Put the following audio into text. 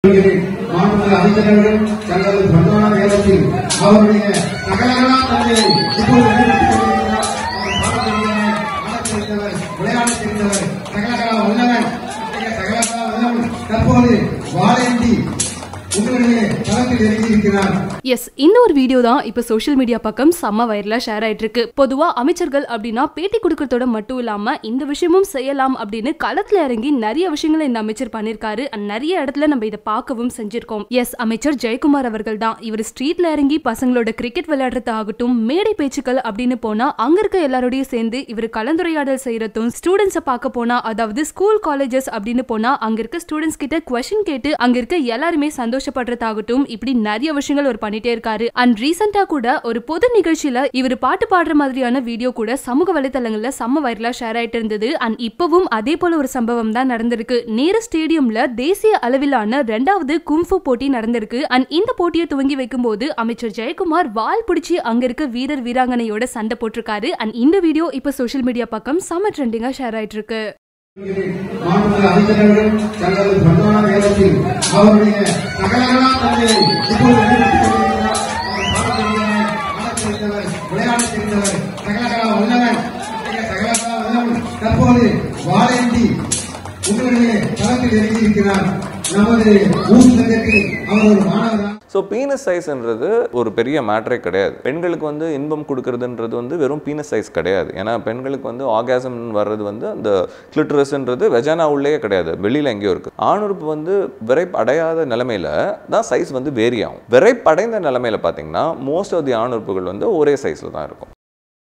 மாண்புமிகு அமைச்சர்கள் தங்களது பிரதான நேரத்தில் அவருடைய சகலகலா தந்தையை இப்போது நிரூபித்துக் கொண்டிருக்கிறார். அவர் பாடத் தெரிந்தவர், ஆடத் தெரிந்தவர், விளையாடத் தெரிந்தவர், சகலகலா வல்லவன் இத்தகைய சகலகலா வல்லவன் தற்போது வாழேந்தி உங்களுடைய தளத்தில் இறங்கியிருக்கிறார் எஸ் இந்த ஒரு வீடியோ தான் இப்போ சோஷியல் மீடியா பக்கம் செம்ம வைரலா ஷேர் ஆயிட்டு இருக்கு பொதுவா அமைச்சர்கள் அப்படின்னா பேட்டி கொடுக்கறதோட மட்டும் இல்லாம இந்த விஷயமும் செய்யலாம் அப்படின்னு களத்துல இறங்கி நிறைய விஷயங்களை இந்த அமைச்சர் பண்ணிருக்காரு and நிறைய இடத்துல நம்ம இதை பார்க்கவும் செஞ்சிருக்கோம் எஸ் அமைச்சர் ஜெயக்குமார் அவர்கள் தான் இவர் ஸ்ட்ரீட்ல இறங்கி பசங்களோட கிரிக்கெட் விளையாடுறது ஆகட்டும் மேடை பேச்சுக்கள் அப்படின்னு போனா அங்க இருக்க எல்லாரோடையும் சேர்ந்து இவர் கலந்துரையாடல் செய்யறதும் ஸ்டூடெண்ட்ஸை பார்க்க போனா அதாவது ஸ்கூல் காலேஜஸ் அப்படின்னு போனா அங்க இருக்க ஸ்டூடெண்ட்ஸ் கிட்ட கொஸ்டின் கேட்டு அங்க இருக்க எல்லாருமே சந்தோஷப்படுறதாகட்டும் இப்படி நிறைய விஷயங்கள் அவர் பண்ணிட்டே இருக்காரு அண்ட் ரீசெண்டா கூட ஒரு பொது நிகழ்ச்சியில இவர் பாட்டு பாடுற மாதிரியான வீடியோ கூட சமூக வலைத்தளங்கள்ல செம்ம வைரலா ஷேர் ஆயிட்டு இருந்தது அண்ட் இப்பவும் அதே போல ஒரு சம்பவம் தான் நடந்திருக்கு நேரு ஸ்டேடியம்ல தேசிய அளவிலான ரெண்டாவது கும்ஃபு போட்டி நடந்திருக்கு அண்ட் இந்த போட்டியை துவங்கி வைக்கும் போது அமைச்சர் ஜெயக்குமார் வால் பிடிச்சி அங்க இருக்க வீரர் வீராங்கனையோட சண்டை போட்டிருக்காரு அண்ட் இந்த வீடியோ இப்ப சோஷியல் மீடியா பக்கம் செம்ம ட்ரெண்டிங்கா ஷேர் ஆயிட்டு இருக்கு மாண்புமிகு அமைச்சர்கள் தங்களது பிரதான நேரத்தில் அவருடைய சகலகலா தந்தையை இப்போது நிரூபித்துக் கொண்டிருக்கிறார். அவர் பாடத் தெரிந்தவர், ஆடத் தெரிந்தவர், விளையாடத் தெரிந்தவர், சகலகலா வல்லவன் இத்தகைய சகலகலா வல்லவன் தற்போது வாழேந்தி உங்களுடைய தளத்தில் இறங்கியிருக்கிறார் நமது ஊர் சங்கத்தில் அவர் ஒரு மாணவராக ஸோ பீனஸ் சைஸ்ன்றது ஒரு பெரிய மேட்ரே கிடையாது பெண்களுக்கு வந்து இன்பம் கொடுக்கறதுன்றது வந்து வெறும் பீனஸ் சைஸ் கிடையாது ஏன்னா பெண்களுக்கு வந்து ஆகாசம் வர்றது வந்து அந்த கிளிட்ரஸ்ன்றது வெஜானா உள்ளேயே கிடையாது வெளியில் எங்கேயோ இருக்குது ஆணுறுப்பு வந்து விரைப்பு அடையாத நிலமையில தான் சைஸ் வந்து வேரி ஆகும் விரைப்பு அடைந்த நிலமையில பார்த்தீங்கன்னா மோஸ்ட் ஆஃப் தி ஆணுறுப்புகள் வந்து ஒரே சைஸில் தான் இருக்கும்